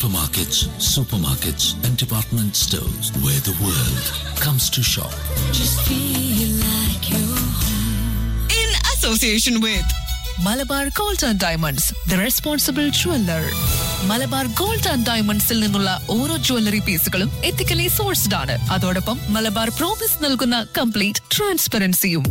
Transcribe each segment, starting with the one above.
Hypermarkets, supermarkets, and department stores where the world comes to shop. in association with Malabar gold and diamonds the responsible jeweller Malabar gold and ഡയമണ്ട്സിൽ നിന്നുള്ള ഓരോ jewellery പീസുകളും ethically sourced ആണ് അതോടൊപ്പം Malabar promise നൽകുന്ന complete ട്രാൻസ്പെറൻസിയും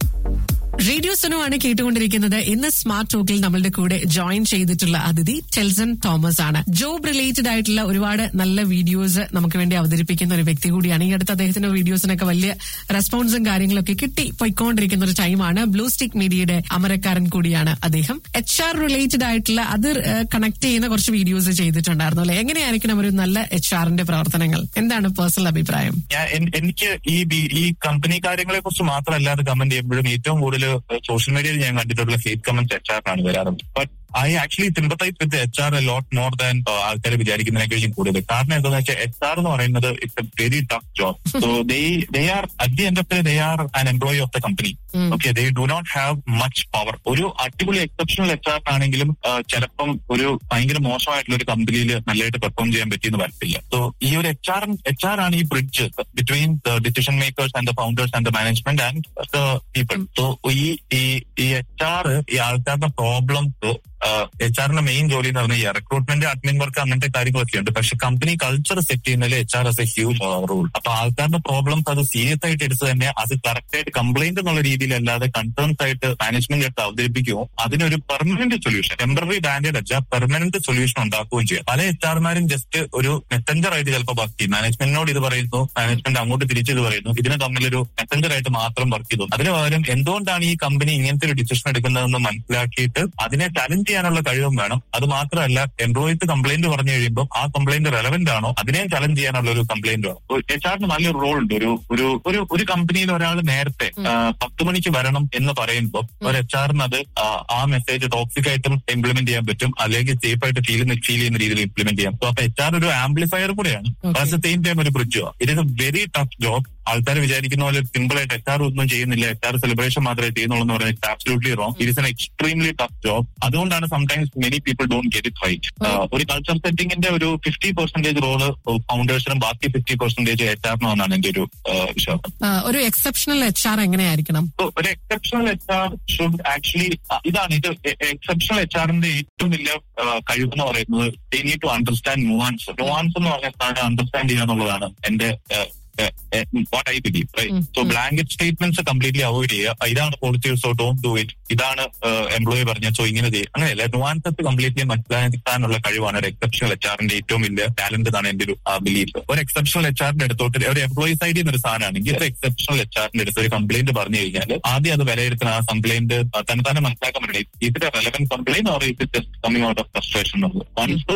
radio Suno ആണ് കേട്ടുകൊണ്ടിരിക്കുന്നത് ഇന്ന് സ്മാർട്ട് ടോക്കിൽ നമ്മളുടെ കൂടെ ജോയിൻ ചെയ്തിട്ടുള്ള അതിഥി ടെൽസൺ തോമസ് ആണ് ജോബ് റിലേറ്റഡ് ആയിട്ടുള്ള ഒരുപാട് നല്ല വീഡിയോസ് നമുക്ക് വേണ്ടി അവതരിപ്പിക്കുന്ന ഒരു വ്യക്തി കൂടിയാണ് ഈ അടുത്ത് അദ്ദേഹത്തിന്റെ വീഡിയോസിനൊക്കെ വലിയ റെസ്പോൺസും കാര്യങ്ങളൊക്കെ കിട്ടി പോയിക്കൊണ്ടിരിക്കുന്ന ഒരു ടൈമാണ് ബ്ലൂ സ്റ്റിക് മീഡിയയുടെ അമരക്കാരൻ കൂടിയാണ് അദ്ദേഹം എച്ച് ആർ റിലേറ്റഡ് ആയിട്ടുള്ള അത് കണക്ട് ചെയ്യുന്ന കുറച്ച് വീഡിയോസ് ചെയ്തിട്ടുണ്ടായിരുന്നു അല്ലെ എങ്ങനെയായിരിക്കണം ഒരു നല്ല എച്ച് ആറിന്റെ പ്രവർത്തനങ്ങൾ എന്താണ് പേഴ്സണൽ അഭിപ്രായം ഞാൻ എൻ- എനിക്ക് ഈ ബി- ഈ കമ്പനി കാര്യങ്ങളെ കുറിച്ച് മാത്രമല്ലാതെ കമന്റ് ചെയ്യുമ്പോഴും ഏറ്റവും കൂടുതൽ സോഷ്യൽ മീഡിയയിൽ ഞാൻ കണ്ടിട്ടുള്ള ഫേക്ക് കമന്റ്സ് എച്ച് ആറിനാണ് വരാറുണ്ട് but I actually sympathise with H R lot more than ആൾക്കാർ വിചാരിക്കുന്നതിനേക്കാളും കൂടുതൽ കാരണം എന്താണെന്ന് വെച്ചാൽ എച്ച് ആർ എന്ന് പറയുന്നത് it's a very tough job so they they are at the end of the they are an employee of the company um. Okay they do not have much power ഒരു അടിപൊളി exceptional H R ആണെങ്കിലും ആ, ചിലപ്പം ഒരു ഭയങ്കര മോശമായിട്ടുള്ള ഒരു കമ്പനിയിൽ നല്ലതായിട്ട് പെർഫോം ചെയ്യാൻ പറ്റിയെന്ന് വരത്തില്ല സോ ഈ ഒരു എച്ച് ആർ എച്ച് ആർ ആണ് ഈ bridge between the decision makers and the founders and the management and the people so ഈ ഈ ഈ എച്ച് ആർ ഈ ആൾക്കാരുടെ പ്രോബ്ലംസ് എച്ച് ആറിന്റെ മെയിൻ ജോലി എന്ന് പറഞ്ഞാൽ ഈ റിക്രൂട്ട്മെന്റ് അഡ്മിൻ വർക്ക് അങ്ങനത്തെ കാര്യങ്ങളൊക്കെ ഉണ്ട് പക്ഷെ കമ്പനി കൾച്ചർ സെറ്റ് ചെയ്യുന്നതിൽ H R is a huge role അപ്പൊ ആൾക്കാരുടെ പ്രോബ്ലംസ് അത് സീരിയസ് ആയിട്ട് എടുത്ത് തന്നെ അത് കറക്റ്റ് ആയിട്ട് കംപ്ലൈന്റ് എന്നുള്ള രീതിയിലല്ലാതെ കൺസേൺസ് ആയിട്ട് മാനേജ്മെന്റ് എടുത്ത് അവതരിപ്പിക്കുമോ അതിനൊരു പെർമനന്റ് സൊല്യൂഷൻ ടെമ്പററി ബാൻഡേഡ് അല്ല പെർമനന്റ് സൊല്യൂഷൻ ഉണ്ടാക്കുകയും ചെയ്യും പല എച്ച് ആർമാരും ജസ്റ്റ് ഒരു മെസ്സഞ്ചർ ആയിട്ട് ചിലപ്പോൾ വർക്ക് ചെയ്യും മാനേജ്മെന്റിനോട് ഇത് പറയുന്നു മാനേജ്മെന്റ് അങ്ങോട്ട് തിരിച്ച് ഇത് പറയുന്നു ഇതിന് തമ്മിലൊരു മെസ്സഞ്ചർ ആയിട്ട് മാത്രം വർക്ക് ചെയ്തു അതിന് പകരം എന്തുകൊണ്ടാണ് ഈ കമ്പനി ഇങ്ങനത്തെ ഒരു ഡിസിഷൻ എടുക്കുന്നതെന്ന് മനസ്സിലാക്കിയിട്ട് അതിനെ ചലഞ്ച് ചെയ്യാനുള്ള കഴിവും വേണം അത് മാത്രമല്ല എംപ്ലോയീസ് കംപ്ലൈന്റ് പറഞ്ഞു കഴിയുമ്പോൾ ആ കംപ്ലൈന്റ് റെലവെന്റ് ആണോ അതിനെ ചലഞ്ച് ചെയ്യാനുള്ള ഒരു കംപ്ലൈന്റ് വേണം എച്ച് ആറിന് നല്ലൊരു റോൾ ഉണ്ട് ഒരു ഒരു ഒരു ഒരു കമ്പനിയിൽ ഒരാൾ നേരത്തെ ആ, പത്ത് മണിക്ക് വരണം എന്ന് പറയുമ്പോൾ ഒരു എച്ച് ആറിന് അത് ആ, ആ മെസ്സേജ് ടോക്സിക് ആയിട്ടും ഇംപ്ലിമെന്റ് ചെയ്യാൻ പറ്റും അല്ലെങ്കിൽ സേഫ് ആയിട്ട് ഫീൽ ഫീൽ ചെയ്യുന്ന രീതിയിൽ ഇംപ്ലിമെന്റ് ചെയ്യാം അപ്പൊ എച്ച് ആർ ഒരു ആംപ്ലിഫയർ കൂടെയാണ് Okay. അറ്റ് സെയിം ടൈം ഒരു ബ്രിഡ്ജോ it is a very tough job ആൾക്കാർ വിചാരിക്കുന്ന പോലെ സിമ്പിൾ ആയിട്ട് എച്ച് ആർ ഒന്നും ചെയ്യുന്നില്ല എച്ച് ആർ സെലിബ്രേഷൻ മാത്രമേ ചെയ്യുന്നുള്ളൂ എന്ന് പറയുന്നത് absolutely wrong it is an extremely tough job അതുകൊണ്ടാണ് sometimes many people don't get it right ഒരു കൾച്ചർ സെറ്റിംഗിന്റെ ഒരു ഫിഫ്റ്റി പെർസെന്റേജ് റോള് ഫൗണ്ടേഴ്സിനും ബാക്കി ഫിഫ്റ്റി പെർസെന്റേജ് എച്ച് ആറിനാണ് എന്റെ ഒരു ആ, വിശ്വാസം ആ, ഒരു എക്സെപ്ഷണൽ എച്ച് ആർ എങ്ങനെയായിരിക്കണം So, ഒരു exceptional H R should actually ഇതാണ് ഇത് എക്സെപ്ഷണൽ എച്ച് ആറിന്റെ ഏറ്റവും വലിയ ആ, കഴിവ് എന്ന് പറയുന്നത് they need to understand nuance nuance എന്ന് പറഞ്ഞ സാധനം അണ്ടർസ്റ്റാൻഡ് ചെയ്യുക എന്നുള്ളതാണ് എന്റെ what I believe um, so blanket statements completely avoid ചെയ്യുക ഇതാണ് policy so don't do it ഇതാണ് എംപ്ലോയി പറഞ്ഞ സോ ഇങ്ങനെ ചെയ്യും അങ്ങനെയല്ല നുവാൻസസ് കംപ്ലീറ്റ്ലി മനസ്സിലാക്കാനുള്ള കഴിവാണ് ഒരു എക്സെപ്ഷണൽ എച്ച് ആറിന്റെ ഏറ്റവും വലിയ ടാലന്റ് എന്നാണ് എന്റെ ഒരു ബിലീഫ് ഒരു എക്സെപ്ഷണൽ എച്ച് ആറിന്റെ അടുത്തോട്ട് ഒരു എംപ്ലോയി സൈഡിൽ നിന്ന് ഒരു സാധനമാണെങ്കിൽ ഒരു എക്സെപ്ഷണൽ എച്ച് ആറിന്റെ അടുത്ത് ഒരു കംപ്ലൈന്റ് പറഞ്ഞു കഴിഞ്ഞാൽ ആദ്യം അത് വിലയിരുത്തുന്ന ആ കംപ്ലൈന്റ് തന്നെ തന്നെ മനസ്സിലാക്കാൻ പറ്റില്ല ഇതിന്റെ റെലവെന്റ് കംപ്ലൈന്റ് ഓർ ഇത് just coming out of frustration എന്നുള്ളത് വൺസ്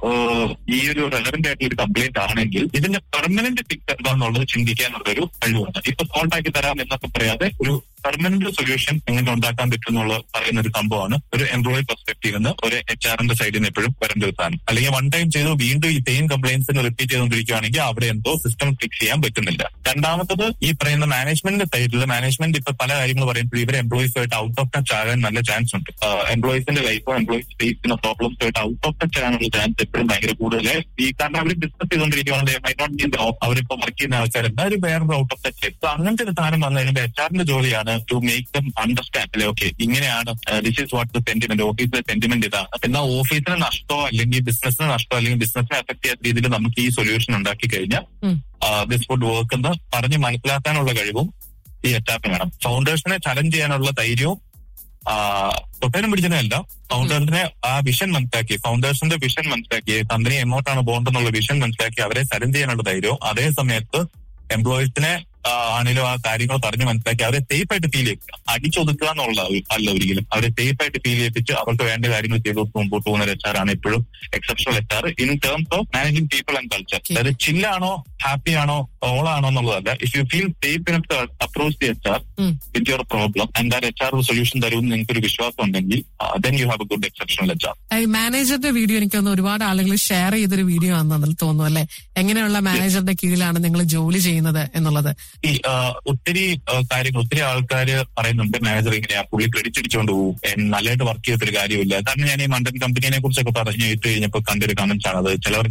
ഈ ഒരു റെലവെന്റ് ആയിട്ടുള്ള ഒരു കംപ്ലൈന്റ് ആണെങ്കിൽ ഇതിന്റെ പെർമനന്റ് ഫിക്സ് എന്താണെന്നുള്ളത് ചിന്തിക്കാനുള്ള ഒരു കഴിവാണ് ഇപ്പൊ സോൾവ് ആക്കി തരാം എന്നൊക്കെ പറയാതെ ഒരു പെർമനന്റ് സൊല്യൂഷൻ എങ്ങനെ ഉണ്ടാക്കാൻ പറ്റും എന്നുള്ള പറയുന്ന ഒരു സംഭവമാണ് ഒരു എംപ്ലോയി പെർസ്പെക്ടീവ് നിന്ന് ഒരു എച്ച് ആറിന്റെ സൈഡിൽ നിന്ന് എപ്പോഴും വരേണ്ട ഒരു സാധനം അല്ലെങ്കിൽ വൺ ടൈം ചെയ്തു വീണ്ടും ഈ സെയിം കംപ്ലൈൻസിന് റിപ്പീറ്റ് ചെയ്തുകൊണ്ടിരിക്കുകയാണെങ്കിൽ അവിടെ എന്തോ സിസ്റ്റം ഫിക്സ് ചെയ്യാൻ പറ്റുന്നില്ല രണ്ടാമത്തത് ഈ പറയുന്ന മാനേജ്മെന്റ് സൈഡിൽ മാനേജ്മെന്റ് ഇപ്പൊ പല കാര്യങ്ങൾ പറയുമ്പോൾ ഇവർ എംപ്ലോയീസുമായിട്ട് ഔട്ട് ഓഫ് ടച്ച് ആകാൻ നല്ല ചാൻസ് ഉണ്ട് എംപ്ലോയീസിന്റെ ലൈഫോ എംപ്ലോയീസ് ഫേസ് ചെയ്യുന്ന പ്രോബ്ലംസ് ആയിട്ട് ഔട്ട് ഓഫ് ടച്ച് ആകാനുള്ള ചാൻസ് എപ്പോഴും ഭയങ്കര കൂടുതൽ ഈ കാരണം അവർ ഡിസ്കസ് ചെയ്തുകൊണ്ടിരിക്കുകയാണെങ്കിൽ അവരിപ്പോ വർക്ക് ചെയ്യുന്ന ആൾക്കാരുണ്ട് അവർ വേറെ ഔട്ട് ഓഫ് ടച്ച് സോ അങ്ങനത്തെ ഒരു സാധനം വന്നു കഴിയുമ്പോൾ എച്ച് ആറിന്റെ ജോലിയാണ് ടു മേക്ക് ദം അണ്ടർസ്റ്റാൻഡ് അല്ലെ ഓക്കെ ഇങ്ങനെയാണ് this is what the sentiment ഓഫീസിലെ സെന്റിമെന്റ് ഇതാണ് എന്നാൽ ഓഫീസിന് നഷ്ടമോ അല്ലെങ്കിൽ ബിസിനസിന് നഷ്ടമോ അല്ലെങ്കിൽ ബിസിനസിനെ അഫക്ട് ചെയ്യാത്ത രീതിയിൽ നമുക്ക് ഈ സൊല്യൂഷൻ ഉണ്ടാക്കി കഴിഞ്ഞാൽ ഉം. ദിസ് വുഡ് വർക്ക് എന്ന് പറഞ്ഞ് മനസ്സിലാക്കാനുള്ള കഴിവും ഈ എച്ചാപ്പിന് വേണം ഫൗണ്ടേഴ്സിനെ ചലഞ്ച് ചെയ്യാനുള്ള ധൈര്യവും തൊട്ടേനും പിടിച്ചതല്ല ഫൗണ്ടേഴ്സിനെ ആ വിഷൻ മനസ്സിലാക്കി ഫൗണ്ടേഴ്സിന്റെ വിഷൻ മനസ്സിലാക്കി കമ്പനി എങ്ങോട്ടാണ് പോകേണ്ടെന്നുള്ള വിഷൻ മനസ്സിലാക്കി അവരെ ചലഞ്ച് ചെയ്യാനുള്ള ധൈര്യവും അതേ സമയത്ത് എംപ്ലോയീസിനെ ആണെങ്കിലും ആ കാര്യങ്ങൾ പറഞ്ഞ് മനസ്സിലാക്കി അവരെ സേഫ് ആയിട്ട് ഫീൽ ചെയ്യിക്കുക അടിച്ചൊതുക്കുക എന്നുള്ള അല്ല ഒരിക്കലും അവരെ സേഫ് ആയിട്ട് ഫീൽ ചെയ്യിപ്പിച്ച് അവർക്ക് വേണ്ട കാര്യങ്ങൾ ചെയ്ത് മുമ്പോട്ട് പോകുന്ന ഒരു എച്ച് ആണ് എപ്പോഴും exceptional H R in terms of managing people and culture Okay. അതായത് ചില്ലാണോ ഹാപ്പി ആണോ ഓൾ ആണോ എന്നുള്ളതല്ല if you feel safe enough approach the H R um. With your problem and R H R solution തരുമെന്ന് നിങ്ങൾക്ക് ഒരു വിശ്വാസം ഉണ്ടെങ്കിൽ then you have a good exceptional H R ഈ മാനേജറുടെ വീഡിയോ എനിക്ക് തോന്നുന്നു ഒരുപാട് ആളുകൾ ഷെയർ ചെയ്തൊരു വീഡിയോ ആണെന്ന് തോന്നുന്നു അല്ലെ എങ്ങനെയുള്ള മാനേജറുടെ കീഴിലാണ് നിങ്ങൾ ജോലി ചെയ്യുന്നത് എന്നുള്ളത് ഈ ആ, ഒത്തിരി ആ, കാര്യങ്ങൾ ഒത്തിരി ആൾക്കാർ പറയുന്നുണ്ട് മാനേജർ ഇങ്ങനെയാ പുള്ളി ക്രെഡിറ്റ് അടിച്ചുകൊണ്ട് പോകും എൻ- നല്ലതായിട്ട് വർക്ക് ചെയ്തൊരു കാര്യമില്ല കാരണം ഞാൻ ഈ മണ്ടൻ കമ്പനിയെ കുറിച്ചൊക്കെ പറഞ്ഞു ഇട്ട് കഴിഞ്ഞപ്പോൾ കണ്ടൊരു കമന്റ്സ് ആണ് അത് ചിലവർക്ക്